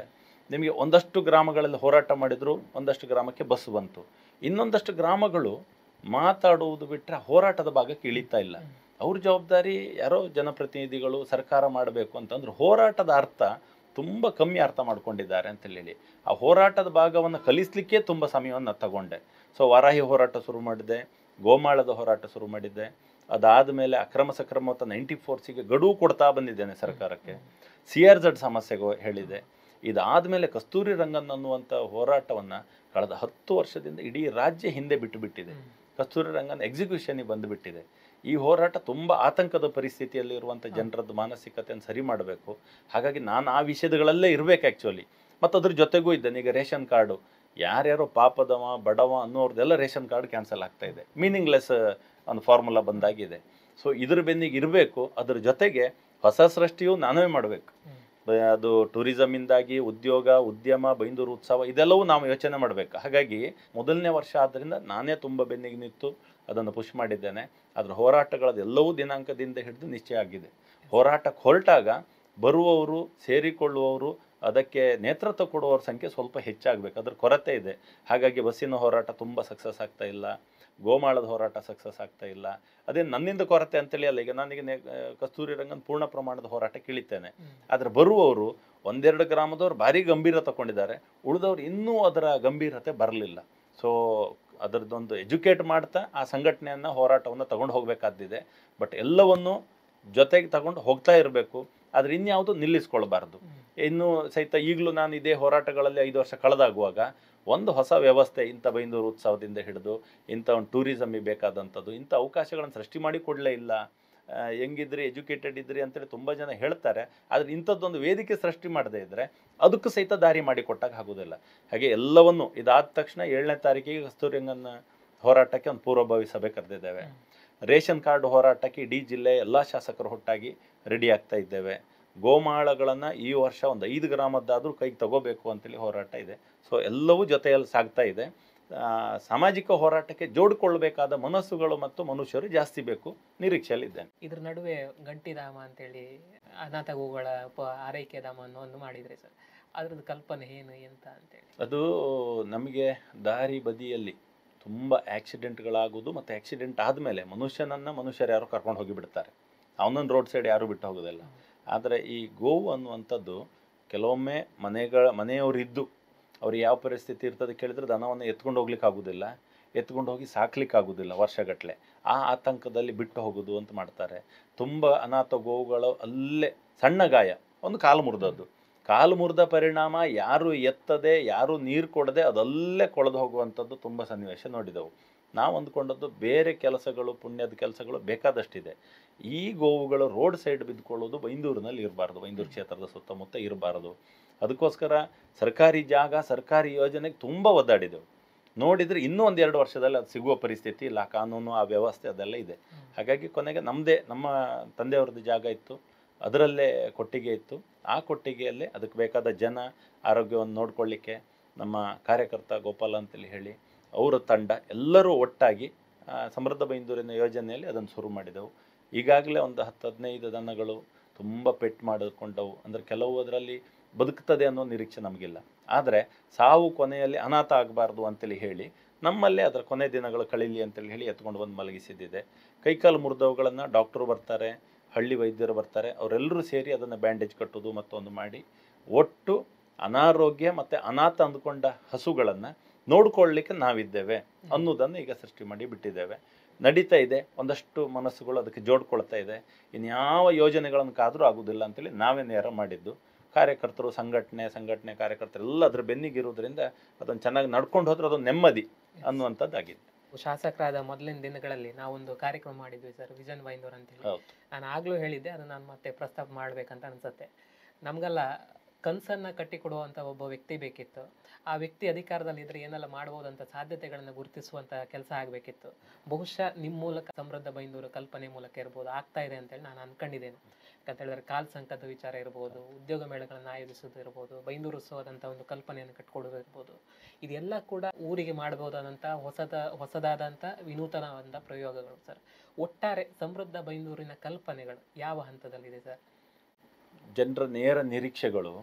ನಿಮಗೆ ಒಂದಷ್ಟು ಗ್ರಾಮಗಳಲ್ಲಿ ಹೋರಾಟ ಮಾಡಿದ್ರು ಒಂದಷ್ಟು ಗ್ರಾಮಕ್ಕೆ ಬಸ್ ಬಂತು ಇನ್ನೊಂದಷ್ಟು ಗ್ರಾಮಗಳು ಮಾತಾಡುವುದು ಬಿಟ್ಟರೆ ಹೋರಾಟದ ಭಾಗಕ್ಕೆ ಇಳಿತಾ ಇಲ್ಲ ಅವ್ರ ಜವಾಬ್ದಾರಿ ಯಾರೋ ಜನಪ್ರತಿನಿಧಿಗಳು ಸರ್ಕಾರ ಮಾಡಬೇಕು ಅಂತಂದ್ರೆ ಹೋರಾಟದ ಅರ್ಥ ತುಂಬ ಕಮ್ಮಿ ಅರ್ಥ ಮಾಡ್ಕೊಂಡಿದ್ದಾರೆ ಅಂತ ಹೇಳಿ ಆ ಹೋರಾಟದ ಭಾಗವನ್ನು ಕಲಿಸ್ಲಿಕ್ಕೆ ತುಂಬ ಸಮಯವನ್ನು ತಗೊಂಡೆ ಸೊ ವಾರಾಹಿ ಹೋರಾಟ ಶುರು ಮಾಡಿದೆ ಗೋಮಾಳದ ಹೋರಾಟ ಶುರು ಮಾಡಿದ್ದೆ ಅದಾದ ಮೇಲೆ ಅಕ್ರಮ ಸಕ್ರಮ ಮತ್ತು ನೈಂಟಿ ಫೋರ್ಸಿಗೆ ಗಡುವು ಕೊಡ್ತಾ ಬಂದಿದ್ದೇನೆ ಸರ್ಕಾರಕ್ಕೆ ಸಿ ಆರ್ ಜಡ್ ಸಮಸ್ಯೆಗೂ ಹೇಳಿದೆ ಇದಾದಮೇಲೆ ಕಸ್ತೂರಿ ರಂಗನ್ ಅನ್ನುವಂಥ ಹೋರಾಟವನ್ನು ಕಳೆದ ಹತ್ತು ವರ್ಷದಿಂದ ಇಡೀ ರಾಜ್ಯ ಹಿಂದೆ ಬಿಟ್ಟು ಬಿಟ್ಟಿದೆ ಕಸ್ತೂರಿ ರಂಗನ್ ಎಕ್ಸಿಕ್ಯೂಷನಿಗೆ ಬಂದುಬಿಟ್ಟಿದೆ ಈ ಹೋರಾಟ ತುಂಬ ಆತಂಕದ ಪರಿಸ್ಥಿತಿಯಲ್ಲಿ ಇರುವಂಥ ಜನರದ್ದು ಮಾನಸಿಕತೆಯನ್ನು ಸರಿ ಮಾಡಬೇಕು ಹಾಗಾಗಿ ನಾನು ಆ ವಿಷಯಗಳಲ್ಲೇ ಇರಬೇಕು ಆ್ಯಕ್ಚುಲಿ ಮತ್ತು ಅದ್ರ ಜೊತೆಗೂ ಇದ್ದೇನೆ ಈಗ ರೇಷನ್ ಕಾರ್ಡು ಯಾರ್ಯಾರೋ ಪಾಪದವ ಬಡವ ಅನ್ನೋರ್ದೆಲ್ಲ ರೇಷನ್ ಕಾರ್ಡ್ ಕ್ಯಾನ್ಸಲ್ ಆಗ್ತಾ ಇದೆ ಮೀನಿಂಗ್ಲೆಸ್ ಒಂದು ಫಾರ್ಮುಲಾ ಬಂದಾಗಿದೆ ಸೊ ಇದ್ರ ಬೆನ್ನಿಗೆ ಇರಬೇಕು ಅದ್ರ ಜೊತೆಗೆ ಹೊಸ ಸೃಷ್ಟಿಯು ನಾವೇ ಮಾಡಬೇಕು ಅದು ಟೂರಿಸಮಿಂದಾಗಿ ಉದ್ಯೋಗ ಉದ್ಯಮ ಬೈಂದೂರು ಉತ್ಸವ ಇದೆಲ್ಲವೂ ನಾವು ಯೋಚನೆ ಮಾಡಬೇಕು ಹಾಗಾಗಿ ಮೊದಲನೇ ವರ್ಷ ಆದ್ದರಿಂದ ನಾನೇ ತುಂಬ ಬೆನ್ನಿಗೆ ನಿಂತು ಅದನ್ನು ಪುಷ್ ಮಾಡಿದ್ದೇನೆ ಅದರ ಹೋರಾಟಗಳದೆಲ್ಲವೂ ದಿನಾಂಕದಿಂದ ಹಿಡಿದು ನಿಶ್ಚಯ ಆಗಿದೆ ಹೋರಾಟಕ್ಕೆ ಹೊರಟಾಗ ಬರುವವರು ಸೇರಿಕೊಳ್ಳುವವರು ಅದಕ್ಕೆ ನೇತೃತ್ವ ಕೊಡುವವ್ರ ಸಂಖ್ಯೆ ಸ್ವಲ್ಪ ಹೆಚ್ಚಾಗಬೇಕು ಅದ್ರ ಕೊರತೆ ಇದೆ ಹಾಗಾಗಿ ಬಸ್ಸಿನ ಹೋರಾಟ ತುಂಬ ಸಕ್ಸಸ್ ಆಗ್ತಾ ಇಲ್ಲ ಗೋಮಾಳದ ಹೋರಾಟ ಸಕ್ಸಸ್ ಆಗ್ತಾ ಇಲ್ಲ ಅದೇ ನನ್ನಿಂದ ಕೊರತೆ ಅಂತೇಳಿ ಅಲ್ಲ ಈಗ ನಾನೀಗ ನೆ- ಆ, ಕಸ್ತೂರಿ ರಂಗನ್ ಪೂರ್ಣ ಪ್ರಮಾಣದ ಹೋರಾಟ ಇಳಿತೇನೆ ಆದರೆ ಬರುವವರು ಒಂದೆರಡು ಗ್ರಾಮದವ್ರು ಭಾರಿ ಗಂಭೀರ ತಗೊಂಡಿದ್ದಾರೆ ಉಳಿದವ್ರು ಇನ್ನೂ ಅದರ ಗಂಭೀರತೆ ಬರಲಿಲ್ಲ ಸೊ ಅದರದ್ದೊಂದು ಎಜುಕೇಟ್ ಮಾಡ್ತಾ ಆ ಸಂಘಟನೆಯನ್ನು ಹೋರಾಟವನ್ನು ತಗೊಂಡು ಹೋಗಬೇಕಾದಿದೆ ಬಟ್ ಎಲ್ಲವನ್ನು ಜೊತೆಗೆ ತಗೊಂಡು ಹೋಗ್ತಾ ಇರಬೇಕು ಆದರೆ ಇನ್ಯಾವುದು ನಿಲ್ಲಿಸ್ಕೊಳ್ಬಾರ್ದು ಇನ್ನು ಸಹಿತ ಈಗಲೂ ನಾನು ಇದೇ ಹೋರಾಟಗಳಲ್ಲಿ ಐದು ವರ್ಷ ಕಳೆದಾಗುವಾಗ ಒಂದು ಹೊಸ ವ್ಯವಸ್ಥೆ ಇಂಥ ಬೈಂದೂರು ಉತ್ಸವದಿಂದ ಹಿಡಿದು ಇಂಥ ಒಂದು ಟೂರಿಸಮಿಗೆ ಬೇಕಾದಂಥದ್ದು ಇಂಥ ಅವಕಾಶಗಳನ್ನು ಸೃಷ್ಟಿ ಮಾಡಿ ಕೊಡಲೇ ಇಲ್ಲ ಆ, ಹೆಂಗಿದ್ರಿ ಎಜುಕೇಟೆಡ್ ಇದ್ರಿ ಅಂತೇಳಿ ತುಂಬ ಜನ ಹೇಳ್ತಾರೆ ಆದರೆ ಇಂಥದ್ದೊಂದು ವೇದಿಕೆ ಸೃಷ್ಟಿ ಮಾಡದೇ ಇದ್ದರೆ ಅದಕ್ಕೂ ಸಹಿತ ದಾರಿ ಮಾಡಿ ಕೊಟ್ಟಾಗ ಆಗೋದಿಲ್ಲ ಹಾಗೆ ಎಲ್ಲವನ್ನು ಇದಾದ ತಕ್ಷಣ ಏಳನೇ ತಾರೀಕಿಗೆ ಕಸ್ತೂರಿಂಗನ್ನ ಹೋರಾಟಕ್ಕೆ ಒಂದು ಪೂರ್ವಭಾವಿ ಸಭೆ ಕರೆದಿದ್ದೇವೆ ರೇಷನ್ ಕಾರ್ಡ್ ಹೋರಾಟಕ್ಕೆ ಇಡೀ ಜಿಲ್ಲೆ ಎಲ್ಲ ಶಾಸಕರು ಒಟ್ಟಾಗಿ ರೆಡಿ ಆಗ್ತಾ ಇದ್ದೇವೆ ಗೋಮಾಳಗಳನ್ನು ಈ ವರ್ಷ ಒಂದು ಐದು ಗ್ರಾಮದ್ದಾದರೂ ಕೈಗೆ ತಗೋಬೇಕು ಅಂತೇಳಿ ಹೋರಾಟ ಇದೆ ಸೊ ಎಲ್ಲವೂ ಜೊತೆಯಲ್ಲಿ ಸಾಗ್ತಾ ಇದೆ ಆ, ಸಾಮಾಜಿಕ ಹೋರಾಟಕ್ಕೆ ಜೋಡಿಕೊಳ್ಳಬೇಕಾದ ಮನಸ್ಸುಗಳು ಮತ್ತು ಮನುಷ್ಯರು ಜಾಸ್ತಿ ಬೇಕು ನಿರೀಕ್ಷೆಯಲ್ಲಿದ್ದೇನೆ ಇದ್ರ ನಡುವೆ ಗಂಟಿಧಾಮ ಅಂತೇಳಿ ಅನಾಥ ಗೋಗಳ ಪ- ಆರೈಕೆ ಧಾಮ ಅನ್ನೋ ಒಂದು ಮಾಡಿದ್ರಿ ಸರ್ ಅದ್ರದ್ದು ಕಲ್ಪನೆ ಏನು ಎಂತ ಅಂತೇಳಿ ಅದು ನಮಗೆ ದಾರಿ ಬದಿಯಲ್ಲಿ ತುಂಬ ಆಕ್ಸಿಡೆಂಟ್ಗಳಾಗೋದು ಮತ್ತು ಆಕ್ಸಿಡೆಂಟ್ ಆದಮೇಲೆ ಮನುಷ್ಯನನ್ನು ಮನುಷ್ಯರು ಯಾರು ಕರ್ಕೊಂಡು ಹೋಗಿಬಿಡ್ತಾರೆ ಅವನನ್ನು ರೋಡ್ ಸೈಡ್ ಯಾರೂ ಬಿಟ್ಟು ಹೋಗೋದಿಲ್ಲ ಆದರೆ ಈ ಗೋವು ಅನ್ನುವಂಥದ್ದು ಕೆಲವೊಮ್ಮೆ ಮನೆಗಳ ಮನೆಯವರಿದ್ದು ಅವ್ರಿಗೆ ಯಾವ ಪರಿಸ್ಥಿತಿ ಇರ್ತದೆ ಕೇಳಿದ್ರೆ ದನವನ್ನು ಎತ್ಕೊಂಡು ಹೋಗ್ಲಿಕ್ಕೆ ಆಗೋದಿಲ್ಲ ಎತ್ಕೊಂಡು ಹೋಗಿ ಸಾಕ್ಲಿಕ್ಕೆ ಆಗೋದಿಲ್ಲ ವರ್ಷಗಟ್ಟಲೆ ಆ ಆತಂಕದಲ್ಲಿ ಬಿಟ್ಟು ಹೋಗೋದು ಅಂತ ಮಾಡ್ತಾರೆ ತುಂಬ ಅನಾಥ ಗೋವುಗಳು ಅಲ್ಲೇ ಸಣ್ಣ ಗಾಯ ಒಂದು ಕಾಲು ಮುರಿದದ್ದು ಕಾಲು ಮುರಿದ ಪರಿಣಾಮ ಯಾರು ಎತ್ತದೆ ಯಾರು ನೀರು ಕೊಡದೆ ಅದಲ್ಲೇ ಕೊಳೆದು ಹೋಗುವಂಥದ್ದು ತುಂಬ ಸನ್ನಿವೇಶ ನೋಡಿದೆವು ನಾವು ಅಂದ್ಕೊಂಡದ್ದು ಬೇರೆ ಕೆಲಸಗಳು ಪುಣ್ಯದ ಕೆಲಸಗಳು ಬೇಕಾದಷ್ಟಿದೆ ಈ ಗೋವುಗಳು ರೋಡ್ ಸೈಡ್ ಬಿದ್ದುಕೊಳ್ಳೋದು ಬೈಂದೂರಿನಲ್ಲಿ ಇರಬಾರ್ದು ಬೈಂದೂರು ಕ್ಷೇತ್ರದ ಸುತ್ತಮುತ್ತ ಇರಬಾರ್ದು ಅದಕ್ಕೋಸ್ಕರ ಸರ್ಕಾರಿ ಜಾಗ ಸರ್ಕಾರಿ ಯೋಜನೆಗೆ ತುಂಬ ಒದ್ದಾಡಿದೆವು ನೋಡಿದರೆ ಇನ್ನೂ ಒಂದು ಎರಡು ವರ್ಷದಲ್ಲಿ ಅದು ಸಿಗುವ ಪರಿಸ್ಥಿತಿ ಇಲ್ಲ ಆ ಕಾನೂನು ಆ ವ್ಯವಸ್ಥೆ ಅದೆಲ್ಲ ಇದೆ ಹಾಗಾಗಿ ಕೊನೆಗೆ ನಮ್ಮದೇ ನಮ್ಮ ತಂದೆಯವ್ರದ್ದು ಜಾಗ ಇತ್ತು ಅದರಲ್ಲೇ ಕೊಟ್ಟಿಗೆ ಇತ್ತು ಆ ಕೊಟ್ಟಿಗೆಯಲ್ಲೇ ಅದಕ್ಕೆ ಬೇಕಾದ ಜನ ಆರೋಗ್ಯವನ್ನು ನೋಡ್ಕೊಳ್ಳಿಕ್ಕೆ ನಮ್ಮ ಕಾರ್ಯಕರ್ತ ಗೋಪಾಲ ಅಂತೇಳಿ ಹೇಳಿ ಅವರ ತಂಡ ಎಲ್ಲರೂ ಒಟ್ಟಾಗಿ ಆ, ಸಮೃದ್ಧ ಬೈಂದೂರಿನ ಯೋಜನೆಯಲ್ಲಿ ಅದನ್ನು ಶುರು ಮಾಡಿದೆವು ಈಗಾಗಲೇ ಒಂದು ಹತ್ತು ಹದಿನೈದು ದನಗಳು ತುಂಬ ಪೆಟ್ ಮಾಡಿಕೊಂಡವು ಅಂದರೆ ಕೆಲವು ಅದರಲ್ಲಿ ಬದುಕ್ತದೆ ಅನ್ನೋ ನಿರೀಕ್ಷೆ ನಮಗಿಲ್ಲ ಆದರೆ ಸಾವು ಕೊನೆಯಲ್ಲಿ ಅನಾಥ ಆಗಬಾರ್ದು ಅಂತೇಳಿ ಹೇಳಿ ನಮ್ಮಲ್ಲೇ ಅದರ ಕೊನೆ ದಿನಗಳು ಕಳೀಲಿ ಅಂತೇಳಿ ಹೇಳಿ ಎತ್ಕೊಂಡು ಬಂದು ಮಲಗಿಸಿದ್ದಿದೆ ಕೈಕಾಲು ಮುರಿದವುಗಳನ್ನು ಡಾಕ್ಟ್ರು ಬರ್ತಾರೆ ಹಳ್ಳಿ ವೈದ್ಯರು ಬರ್ತಾರೆ ಅವರೆಲ್ಲರೂ ಸೇರಿ ಅದನ್ನು ಬ್ಯಾಂಡೇಜ್ ಕಟ್ಟೋದು ಮತ್ತೊಂದು ಮಾಡಿ ಒಟ್ಟು ಅನಾರೋಗ್ಯ ಮತ್ತು ಅನಾಥ ಅಂದ್ಕೊಂಡ ಹಸುಗಳನ್ನು ನೋಡ್ಕೊಳ್ಳಿಕ್ಕೆ ನಾವಿದ್ದೇವೆ ಅನ್ನೋದನ್ನು ಈಗ ಸೃಷ್ಟಿ ಮಾಡಿ ಬಿಟ್ಟಿದ್ದೇವೆ ನಡೀತಾ ಇದೆ ಒಂದಷ್ಟು ಮನಸ್ಸುಗಳು ಅದಕ್ಕೆ ಜೋಡ್ಕೊಳ್ತಾ ಇದೆ ಇನ್ಯಾವ ಯೋಜನೆಗಳನ್ನು ಕಾದರೂ ಆಗೋದಿಲ್ಲ ಅಂತೇಳಿ ನಾವೇ ನೇರ ಮಾಡಿದ್ದು ಕಾರ್ಯಕರ್ತರು ಸಂಘಟನೆ ಸಂಘಟನೆ ಕಾರ್ಯಕರ್ತರು ಎಲ್ಲ ಅದ್ರ ಬೆನ್ನಿಗಿರೋದ್ರಿಂದ ಅದನ್ನು ಚೆನ್ನಾಗಿ ನಡ್ಕೊಂಡು ಹೋದ್ರೆ ಅದೊಂದು ನೆಮ್ಮದಿ ಅನ್ನುವಂಥದ್ದಾಗಿದೆ ಶಾಸಕರಾದ ಮೊದಲಿನ ದಿನಗಳಲ್ಲಿ ನಾವೊಂದು ಕಾರ್ಯಕ್ರಮ ಮಾಡಿದ್ವಿ ಸರ್ ವಿಜನ್ ಬೈಂದೂರ್ ಅಂತ ಹೇಳಿ ಹೌದು ನಾನು ಆಗ್ಲೂ ಹೇಳಿದ್ದೆ ಅದು ನಾನು ಮತ್ತೆ ಪ್ರಸ್ತಾಪ ಮಾಡ್ಬೇಕಂತ ಅನ್ಸುತ್ತೆ ನಮ್ಗೆಲ್ಲ ಕನಸನ್ನ ಕಟ್ಟಿಕೊಡುವಂಥ ಒಬ್ಬ ವ್ಯಕ್ತಿ ಬೇಕಿತ್ತು ಆ ವ್ಯಕ್ತಿ ಅಧಿಕಾರದಲ್ಲಿ ಇದ್ರೆ ಏನೆಲ್ಲ ಮಾಡ್ಬೋದಂತ ಸಾಧ್ಯತೆಗಳನ್ನು ಗುರುತಿಸುವಂತ ಕೆಲಸ ಆಗಬೇಕಿತ್ತು ಬಹುಶಃ ನಿಮ್ಮ ಮೂಲಕ ಸಮೃದ್ಧ ಬೈಂದೂರು ಕಲ್ಪನೆ ಮೂಲಕ ಇರ್ಬೋದು ಆಗ್ತಾ ಇದೆ ಅಂತೇಳಿ ನಾನು ಅನ್ಕೊಂಡಿದ್ದೇನೆ ಯಾಕಂತ ಹೇಳಿದ್ರೆ ಕಾಲ್ ಸಂಕದ ವಿಚಾರ ಇರ್ಬೋದು ಉದ್ಯೋಗ ಮೇಳಗಳನ್ನು ಆಯೋಜಿಸೋದು ಇರ್ಬೋದು ಬೈಂದೂರು ಉತ್ಸವದಂಥ ಒಂದು ಕಲ್ಪನೆಯನ್ನು ಕಟ್ಕೊಡೋದು ಇರ್ಬೋದು ಇದೆಲ್ಲ ಕೂಡ ಊರಿಗೆ ಮಾಡಬಹುದಾದಂಥ ಹೊಸದ ಹೊಸದಾದಂಥ ವಿನೂತನವಾದ ಪ್ರಯೋಗಗಳು ಸರ್ ಒಟ್ಟಾರೆ ಸಮೃದ್ಧ ಬೈಂದೂರಿನ ಕಲ್ಪನೆಗಳು ಯಾವ ಹಂತದಲ್ಲಿದೆ ಸರ್ ಜನರ ನೇರ ನಿರೀಕ್ಷೆಗಳು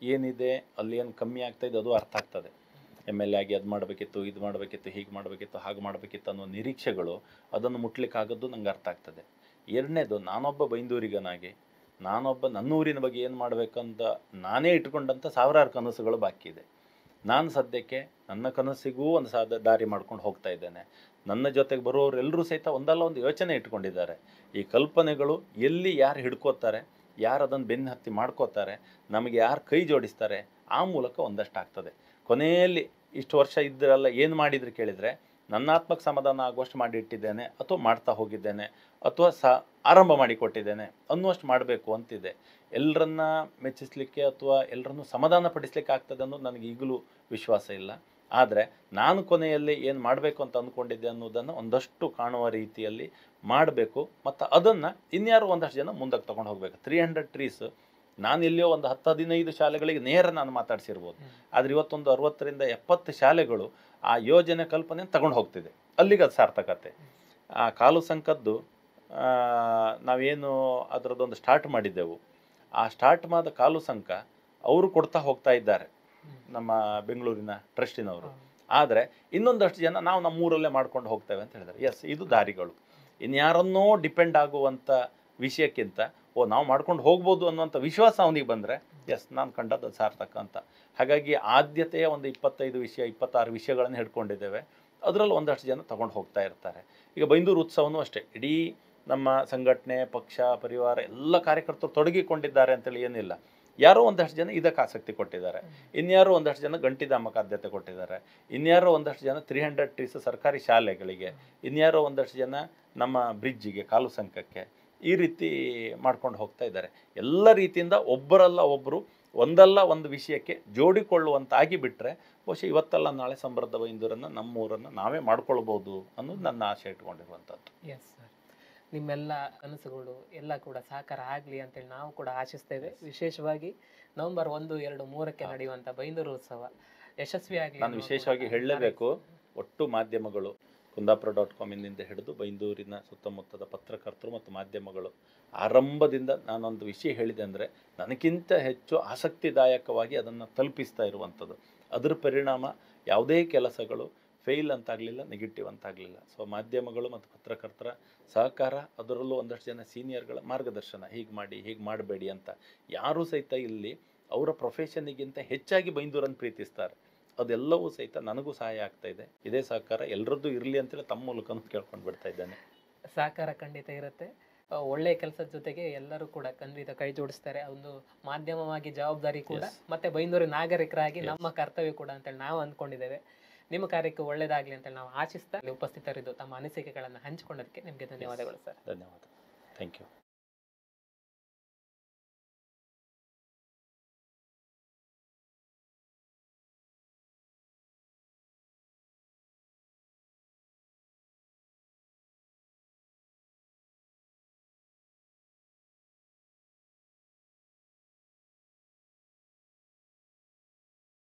ಏನಿದೆ ಅಲ್ಲಿ ಏನು ಕಮ್ಮಿ ಆಗ್ತಾ ಇದೆ ಅದು ಅರ್ಥ ಆಗ್ತದೆ ಎಮ್ ಎಲ್ ಎ ಆಗಿ ಅದು ಮಾಡಬೇಕಿತ್ತು ಇದು ಮಾಡಬೇಕಿತ್ತು ಹೀಗೆ ಮಾಡಬೇಕಿತ್ತು ಹಾಗೆ ಮಾಡಬೇಕಿತ್ತು ಅನ್ನೋ ನಿರೀಕ್ಷೆಗಳು ಅದನ್ನು ಮುಟ್ಲಿಕ್ಕಾಗದ್ದು ನಂಗೆ ಅರ್ಥ ಆಗ್ತದೆ ಎರಡನೇದು ನಾನೊಬ್ಬ ಬೈಂದೂರಿಗನಾಗಿ ನಾನೊಬ್ಬ ನನ್ನ ಊರಿನ ಬಗ್ಗೆ ಏನು ಮಾಡಬೇಕಂತ ನಾನೇ ಇಟ್ಕೊಂಡಂಥ ಸಾವಿರಾರು ಕನಸುಗಳು ಬಾಕಿ ಇದೆ ನಾನು ಸದ್ಯಕ್ಕೆ ನನ್ನ ಕನಸಿಗೂ ಒಂದು ಸಾಧ ದಾರಿ ಮಾಡ್ಕೊಂಡು ಹೋಗ್ತಾ ಇದ್ದೇನೆ ನನ್ನ ಜೊತೆಗೆ ಬರುವವರೆಲ್ಲರೂ ಸಹಿತ ಒಂದಲ್ಲ ಒಂದು ಯೋಚನೆ ಇಟ್ಕೊಂಡಿದ್ದಾರೆ ಈ ಕಲ್ಪನೆಗಳು ಎಲ್ಲಿ ಯಾರು ಹಿಡ್ಕೋತಾರೆ ಯಾರು ಅದನ್ನು ಬೆನ್ನು ಹತ್ತಿ ಮಾಡ್ಕೋತಾರೆ ನಮಗೆ ಯಾರು ಕೈ ಜೋಡಿಸ್ತಾರೆ ಆ ಮೂಲಕ ಒಂದಷ್ಟು ಆಗ್ತದೆ ಕೊನೆಯಲ್ಲಿ ಇಷ್ಟು ವರ್ಷ ಇದ್ದರೆಲ್ಲ ಏನು ಮಾಡಿದ್ರು ಕೇಳಿದರೆ ನನ್ನ ಆತ್ಮಕ್ಕೆ ಸಮಾಧಾನ ಆಗುವಷ್ಟು ಮಾಡಿಟ್ಟಿದ್ದೇನೆ ಅಥವಾ ಮಾಡ್ತಾ ಹೋಗಿದ್ದೇನೆ ಅಥವಾ ಸ ಆರಂಭ ಮಾಡಿಕೊಟ್ಟಿದ್ದೇನೆ ಅನ್ನುವಷ್ಟು ಮಾಡಬೇಕು ಅಂತಿದೆ ಎಲ್ಲರನ್ನ ಮೆಚ್ಚಿಸ್ಲಿಕ್ಕೆ ಅಥವಾ ಎಲ್ಲರನ್ನೂ ಸಮಾಧಾನ ಪಡಿಸ್ಲಿಕ್ಕೆ ಆಗ್ತದೆ ಅನ್ನೋದು ನನಗೆ ಈಗಲೂ ವಿಶ್ವಾಸ ಇಲ್ಲ ಆದರೆ ನಾನು ಕೊನೆಯಲ್ಲಿ ಏನು ಮಾಡಬೇಕು ಅಂತ ಅಂದ್ಕೊಂಡಿದ್ದೆ ಅನ್ನೋದನ್ನು ಒಂದಷ್ಟು ಕಾಣುವ ರೀತಿಯಲ್ಲಿ ಮಾಡಬೇಕು ಮತ್ತು ಅದನ್ನು ಇನ್ಯಾರು ಒಂದಷ್ಟು ಜನ ಮುಂದಕ್ಕೆ ತೊಗೊಂಡು ಹೋಗಬೇಕು ತ್ರೀ ಹಂಡ್ರೆಡ್ ಟ್ರೀಸ್ ನಾನು ಎಲ್ಲಿಯೋ ಒಂದು ಹತ್ತು ಹದಿನೈದು ಶಾಲೆಗಳಿಗೆ ನೇರ ನಾನು ಮಾತಾಡಿಸಿರ್ಬೋದು ಆದರೆ ಇವತ್ತೊಂದು ಅರವತ್ತರಿಂದ ಎಪ್ಪತ್ತು ಶಾಲೆಗಳು ಆ ಯೋಜನೆ ಕಲ್ಪನೆ ತಗೊಂಡು ಹೋಗ್ತಿದೆ ಅಲ್ಲಿಗೆ ಅದು ಸಾರ್ಥಕತೆ ಆ ಕಾಲು ಸಂಕದ್ದು ಆ, ನಾವೇನು ಅದರದ್ದೊಂದು ಸ್ಟಾರ್ಟ್ ಮಾಡಿದ್ದೆವು ಆ ಸ್ಟಾರ್ಟ್ ಮಾಡಿದ ಕಾಲು ಸಂಕ ಅವರು ಕೊಡ್ತಾ ಹೋಗ್ತಾ ಇದ್ದಾರೆ ನಮ್ಮ ಬೆಂಗಳೂರಿನ ಟ್ರಸ್ಟಿನವರು ಆದರೆ ಇನ್ನೊಂದಷ್ಟು ಜನ ನಾವು ನಮ್ಮೂರಲ್ಲೇ ಮಾಡ್ಕೊಂಡು ಹೋಗ್ತೇವೆ ಅಂತ ಹೇಳಿದ್ದಾರೆ ಎಸ್ ಇದು ದಾರಿಗಳು ಇನ್ಯಾರನ್ನೋ ಡಿಪೆಂಡ್ ಆಗುವಂಥ ವಿಷಯಕ್ಕಿಂತ ಓ ನಾವು ಮಾಡ್ಕೊಂಡು ಹೋಗ್ಬೋದು ಅನ್ನುವಂಥ ವಿಶ್ವಾಸ ಅವನಿಗೆ ಬಂದರೆ ಎಸ್ ನಾನು ಕಂಡದ್ದು ಅದು ಸಾರ್ಥಕ ಅಂತ ಹಾಗಾಗಿ ಆದ್ಯತೆಯ ಒಂದು ಇಪ್ಪತ್ತೈದು ವಿಷಯ ಇಪ್ಪತ್ತಾರು ವಿಷಯಗಳನ್ನು ಹಿಡ್ಕೊಂಡಿದ್ದೇವೆ ಅದರಲ್ಲಿ ಒಂದಷ್ಟು ಜನ ತಗೊಂಡು ಹೋಗ್ತಾ ಇರ್ತಾರೆ ಈಗ ಬೈಂದೂರು ಉತ್ಸವನೂ ಅಷ್ಟೇ ಇಡೀ ನಮ್ಮ ಸಂಘಟನೆ ಪಕ್ಷ ಪರಿವಾರ ಎಲ್ಲ ಕಾರ್ಯಕರ್ತರು ತೊಡಗಿಕೊಂಡಿದ್ದಾರೆ ಅಂತೇಳಿ ಏನಿಲ್ಲ ಯಾರೋ ಒಂದಷ್ಟು ಜನ ಇದಕ್ಕೆ ಆಸಕ್ತಿ ಕೊಟ್ಟಿದ್ದಾರೆ ಇನ್ಯಾರೋ ಒಂದಷ್ಟು ಜನ ಗಂಟಿಧಾಮಕ್ಕೆ ಆದ್ಯತೆ ಕೊಟ್ಟಿದ್ದಾರೆ ಇನ್ಯಾರೋ ಒಂದಷ್ಟು ಜನ ತ್ರೀ ಹಂಡ್ರೆಡ್ ಟ್ರೀಸ್ ಸರ್ಕಾರಿ ಶಾಲೆಗಳಿಗೆ ಇನ್ಯಾರೋ ಒಂದಷ್ಟು ಜನ ನಮ್ಮ ಬ್ರಿಡ್ಜಿಗೆ ಕಾಲು ಸಂಕಕ್ಕೆ ಈ ರೀತಿ ಮಾಡ್ಕೊಂಡು ಹೋಗ್ತಾ ಇದ್ದಾರೆ ಎಲ್ಲ ರೀತಿಯಿಂದ ಒಬ್ಬರಲ್ಲ ಒಬ್ಬರು ಒಂದಲ್ಲ ಒಂದು ವಿಷಯಕ್ಕೆ ಜೋಡಿಕೊಳ್ಳುವಂತಾಗಿ ಬಿಟ್ಟರೆ ಬಹುಶಃ ಇವತ್ತಲ್ಲ ನಾಳೆ ಸಮೃದ್ಧ ಬೈಂದೂರನ್ನು ನಮ್ಮೂರನ್ನು ನಾವೇ ಮಾಡ್ಕೊಳ್ಬೋದು ಅನ್ನೋದು ನನ್ನ ಆಸೆ ಇಟ್ಕೊಂಡಿರುವಂಥದ್ದು ಎಸ್ ಸರ್ ನಿಮ್ಮೆಲ್ಲ ಕನಸುಗಳು ಎಲ್ಲ ಕೂಡ ಸಾಕಾರ ಆಗಲಿ ಅಂತೇಳಿ ನಾವು ಕೂಡ ಆಶಿಸ್ತೇವೆ ವಿಶೇಷವಾಗಿ ನವೆಂಬರ್ ಒಂದು ಎರಡು ಮೂರಕ್ಕೆ ನಡೆಯುವಂಥ ಬೈಂದೂರು ಉತ್ಸವ ಯಶಸ್ವಿಯಾಗಲಿ ನಾನು ವಿಶೇಷವಾಗಿ ಹೇಳಲೇಬೇಕು ಒಟ್ಟು ಮಾಧ್ಯಮಗಳು ಕುಂದಾಪುರ ಡಾಟ್ ಕಾಮಿನಿಂದ ಹಿಡಿದು ಬೈಂದೂರಿನ ಸುತ್ತಮುತ್ತದ ಪತ್ರಕರ್ತರು ಮತ್ತು ಮಾಧ್ಯಮಗಳು ಆರಂಭದಿಂದ ನಾನೊಂದು ವಿಷಯ ಹೇಳಿದೆ ಅಂದರೆ ನನಗಿಂತ ಹೆಚ್ಚು ಆಸಕ್ತಿದಾಯಕವಾಗಿ ಅದನ್ನು ತಲುಪಿಸ್ತಾ ಇರುವಂಥದ್ದು ಅದರ ಪರಿಣಾಮ ಯಾವುದೇ ಕೆಲಸಗಳು ಫೇಲ್ ಅಂತಾಗಲಿಲ್ಲ ನೆಗೆಟಿವ್ ಅಂತಾಗಲಿಲ್ಲ ಸೊ ಮಾಧ್ಯಮಗಳು ಮತ್ತು ಪತ್ರಕರ್ತರ ಸಹಕಾರ ಅದರಲ್ಲೂ ಒಂದಷ್ಟು ಜನ ಸೀನಿಯರ್ಗಳ ಮಾರ್ಗದರ್ಶನ ಹೀಗೆ ಮಾಡಿ ಹೀಗೆ ಮಾಡಬೇಡಿ ಅಂತ ಯಾರೂ ಸಹಿತ ಇಲ್ಲಿ ಅವರ ಪ್ರೊಫೆಷನ್ನಿಗಿಂತ ಹೆಚ್ಚಾಗಿ ಬೈಂದೂರನ್ನು ಪ್ರೀತಿಸ್ತಾರೆ ಅದೆಲ್ಲವೂ ಸಹಿತ ನನಗೂ ಸಹಾಯ ಆಗ್ತಾ ಇದೆ ಇದೇ ಸಹಕಾರ ಎಲ್ಲರದ್ದು ಇರಲಿ ಅಂತೇಳಿ ತಮ್ಮ ಮೂಲಕ ಕೇಳ್ಕೊಂಡು ಬಿಡ್ತಾ ಇದ್ದೇನೆ ಸಹಕಾರ ಖಂಡಿತ ಇರುತ್ತೆ ಆ, ಒಳ್ಳೆಯ ಕೆಲಸದ ಜೊತೆಗೆ ಎಲ್ಲರೂ ಕೂಡ ಖಂಡಿತ ಕೈ ಜೋಡಿಸ್ತಾರೆ ಒಂದು ಮಾಧ್ಯಮವಾಗಿ ಜವಾಬ್ದಾರಿ ಕೂಡ Yes. ಮತ್ತೆ ಬೈಂದೂರು ನಾಗರಿಕರಾಗಿ Yes. ನಮ್ಮ ಕರ್ತವ್ಯ ಕೂಡ ಅಂತೇಳಿ ನಾವು ಅಂದ್ಕೊಂಡಿದ್ದೇವೆ ನಿಮ್ಮ ಕಾರ್ಯಕ್ಕೆ ಒಳ್ಳೇದಾಗ್ಲಿ ಅಂತೇಳಿ ನಾವು ಆಶಿಸ್ತಾ ಇಲ್ಲಿ ಉಪಸ್ಥಿತರಿದ್ದು ತಮ್ಮ ಅನಿಸಿಕೆಗಳನ್ನು ಹಂಚಿಕೊಂಡದಕ್ಕೆ ನಿಮಗೆ ಧನ್ಯವಾದಗಳು ಸರ್ ಧನ್ಯವಾದ ಥ್ಯಾಂಕ್ ಯು